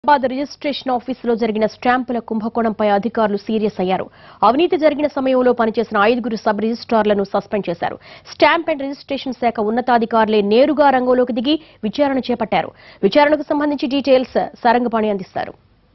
Hyderabad registration ఆఫీసులో జరిగిన స్టాంపుల కుంభకోణంపై అధికారులు సీరియస్ అయ్యారు అవినీతి జరిగిన సమయంలో పనిచేసిన ఐదుగురు సబ్ రిజిస్ట్రార్లను సస్పెండ్ చేశారు స్టాంప్ అండ్ రిజిస్ట్రేషన్ శాఖ ఉన్నతాధికారులే నేరుగా రంగంలోకి దిగి విచారణ చేపట్టారు విచారణకు సంబంధించి డీటెయిల్స్ సారంగపాణి అందిస్తారు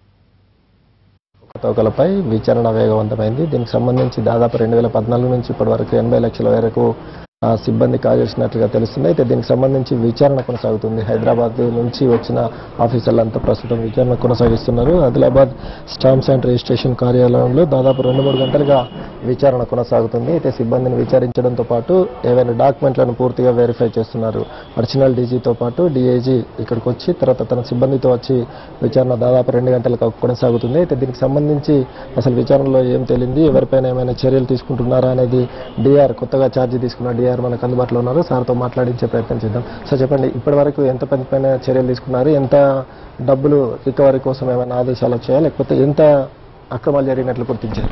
అవకతవకలపై విచారణ వేగవంతమైంది దీనికి సంబంధించి దాదాపు రెండు వేల పద్నాలుగు నుంచి ఇప్పటి వరకు ఎనభై లక్షల వరకు ఆ, సిబ్బంది కాజేసినట్లుగా తెలుస్తుంది అయితే దీనికి సంబంధించి విచారణ కొనసాగుతుంది హైదరాబాద్ నుంచి వచ్చిన ఆఫీసర్లంతా ప్రస్తుతం విచారణ కొనసాగిస్తున్నారు ఆదిలాబాద్ స్టాంప్స్ అండ్ రిజిస్ట్రేషన్ కార్యాలయంలో దాదాపు రెండు మూడు గంటలుగా విచారణ కొనసాగుతుంది అయితే సిబ్బందిని విచారించడంతో పాటు ఏవైనా డాక్యుమెంట్లను పూర్తిగా వెరిఫై చేస్తున్నారు అడిషనల్ డీజీతో పాటు డిఐజీ ఇక్కడికి వచ్చి తర్వాత తన సిబ్బందితో వచ్చి విచారణ దాదాపు రెండు గంటలకు కొనసాగుతుంది అయితే దీనికి సంబంధించి అసలు విచారణలో ఏం తేలింది ఎవరిపైన ఏమైనా చర్యలు తీసుకుంటున్నారా అనేది డిఆర్ కొత్తగా ఛార్జీ తీసుకున్న డిఆర్ మనకు అందుబాటులో ఉన్నారు సార్తో మాట్లాడించే ప్రయత్నం చేద్దాం సార్ చెప్పండి ఇప్పటి వరకు ఎంత పెద్ద పైన చర్యలు తీసుకున్నారు ఎంత డబ్బులు రికవరీ కోసం ఏమైనా ఆదేశాలు వచ్చాయా లేకపోతే ఎంత అక్రమాలు జరిగినట్లు గుర్తించారు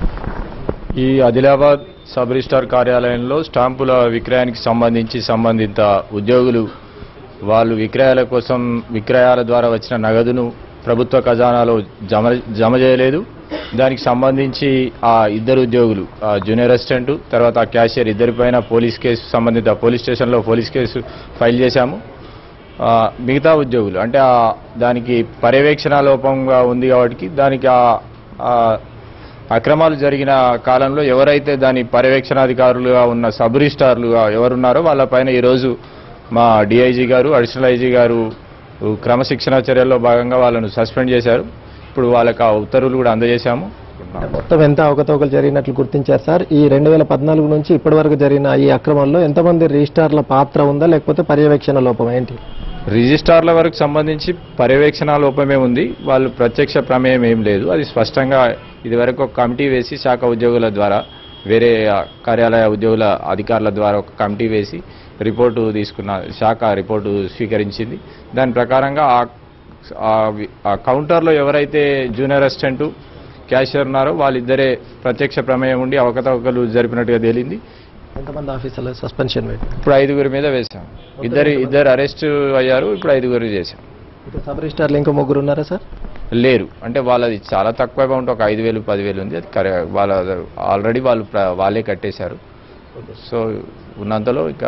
ఈ ఆదిలాబాద్ సబ్ రిజిస్టార్ కార్యాలయంలో స్టాంపుల విక్రయానికి సంబంధించి సంబంధిత ఉద్యోగులు వాళ్ళు విక్రయాల కోసం విక్రయాల ద్వారా వచ్చిన నగదును ప్రభుత్వ ఖజానాలో జమ జమ చేయలేదు దానికి సంబంధించి ఆ ఇద్దరు ఉద్యోగులు ఆ జూనియర్ అసిస్టెంట్ తర్వాత ఆ క్యాషియర్ ఇద్దరిపైన పోలీస్ కేసు సంబంధిత పోలీస్ స్టేషన్లో పోలీస్ కేసు ఫైల్ చేశాము ఆ, మిగతా ఉద్యోగులు అంటే ఆ దానికి పర్యవేక్షణ లోపంగా ఉంది కాబట్టి దానికి ఆ ఆ అక్రమాలు జరిగిన కాలంలో ఎవరైతే దాని పర్యవేక్షణాధికారులుగా ఉన్న సబ్ రిజిస్టార్లుగా ఎవరున్నారో వాళ్ళపైన ఈరోజు మా డిఐజీ గారు అడిషనల్ ఐజీ గారు క్రమశిక్షణ చర్యల్లో భాగంగా వాళ్ళను సస్పెండ్ చేశారు ఇప్పుడు వాళ్ళకి ఆ ఉత్తర్వులు కూడా అందజేశాము మొత్తం ఎంత అవకతవకలు జరిగినట్లు గుర్తించారు సార్ ఈ రెండు వేల పద్నాలుగు నుంచి ఇప్పటి వరకు జరిగిన ఈ అక్రమాల్లో ఎంతమంది రిజిస్టార్ల పాత్ర ఉందా లేకపోతే పర్యవేక్షణ లోపం ఏంటి రిజిస్టార్ల వరకు సంబంధించి పర్యవేక్షణ లోపమే ఉంది వాళ్ళు ప్రత్యక్ష ప్రమేయం ఏం లేదు అది స్పష్టంగా ఇదివరకు ఒక కమిటీ వేసి శాఖ ఉద్యోగుల ద్వారా వేరే ఆ, కార్యాలయ ఉద్యోగుల అధికారుల ద్వారా ఒక కమిటీ వేసి రిపోర్టు తీసుకున్న శాఖ రిపోర్టు స్వీకరించింది దాని ప్రకారంగా ఆ- ఆ వి- ఆ కౌంటర్లో ఎవరైతే జూనియర్ అసిస్టెంట్ క్యాషియర్ ఉన్నారో వాళ్ళిద్దరే ప్రత్యక్ష ప్రమేయం ఉండి అవకతవకలు జరిపినట్టుగా తేలింది ఎంతమంది ఆఫీసర్ల సస్పెన్షన్ వేటు ఇప్పుడు ఐదుగురి మీద వేశాం ఇద్దరు ఇద్దరు అరెస్ట్ అయ్యారు ఇప్పుడు ఐదుగురు చేశాం ఇప్పుడు సబ్ రిజిస్టార్లు ఇంకో ముగ్గురు ఉన్నారా సార్ లేరు అంటే వాళ్ళది చాలా తక్కువ అమౌంట్ ఒక ఐదు వేలు పదివేలు ఉంది అది కరె వాళ్ళ ఆల్రెడీ వాళ్ళు ప్ర- వాళ్ళే కట్టేశారు సో ఉన్నంతలో ఇక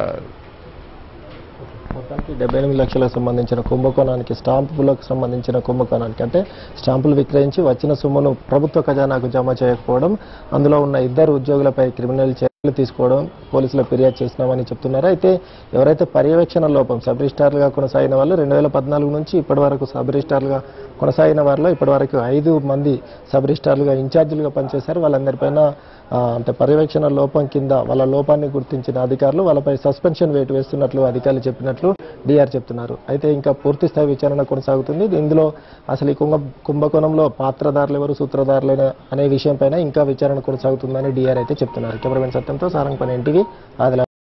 మొత్తానికి డెబ్బై ఎనిమిది లక్షలకు సంబంధించిన కుంభకోణానికి స్టాంపులకు సంబంధించిన కుంభకోణానికి అంటే స్టాంపులు విక్రయించి వచ్చిన సొమ్మును ప్రభుత్వ ఖజానాకు జమ చేయకపోవడం అందులో ఉన్న ఇద్దరు ఉద్యోగులపై క్రిమినల్ చర్యలు తీసుకోవడం పోలీసులు ఫిర్యాదు చేసినామని చెప్తున్నారు అయితే ఎవరైతే పర్యవేక్షణ లోపం సబ్ రిజిస్టార్లుగా కొనసాగిన వాళ్ళు రెండు వేల పద్నాలుగు నుంచి ఇప్పటి వరకు సబ్ రిజిస్టార్లుగా కొనసాగిన వారిలో ఇప్పటి వరకు ఐదు మంది సబ్ రిజిస్టార్లుగా ఇన్ఛార్జీలుగా పనిచేశారు వాళ్ళందరిపైన ఆ, అంటే పర్యవేక్షణ లోపం కింద వాళ్ళ లోపాన్ని గుర్తించిన అధికారులు వాళ్ళపై సస్పెన్షన్ వేటు వేస్తున్నట్లు అధికారులు చెప్పినట్లు డిఆర్ చెప్తున్నారు అయితే ఇంకా పూర్తి స్థాయి విచారణ కొనసాగుతుంది ఇందులో అసలు ఈ కుంభ కుంభకోణంలో పాత్రదారులు ఎవరు సూత్రధారులైన అనే విషయం పైన ఇంకా విచారణ కొనసాగుతుందని డిఆర్ అయితే చెప్తున్నారు కెమెరామెన్ సత్యంతో సారంగపని ఎన్టీవీ ఆదిలాబాద్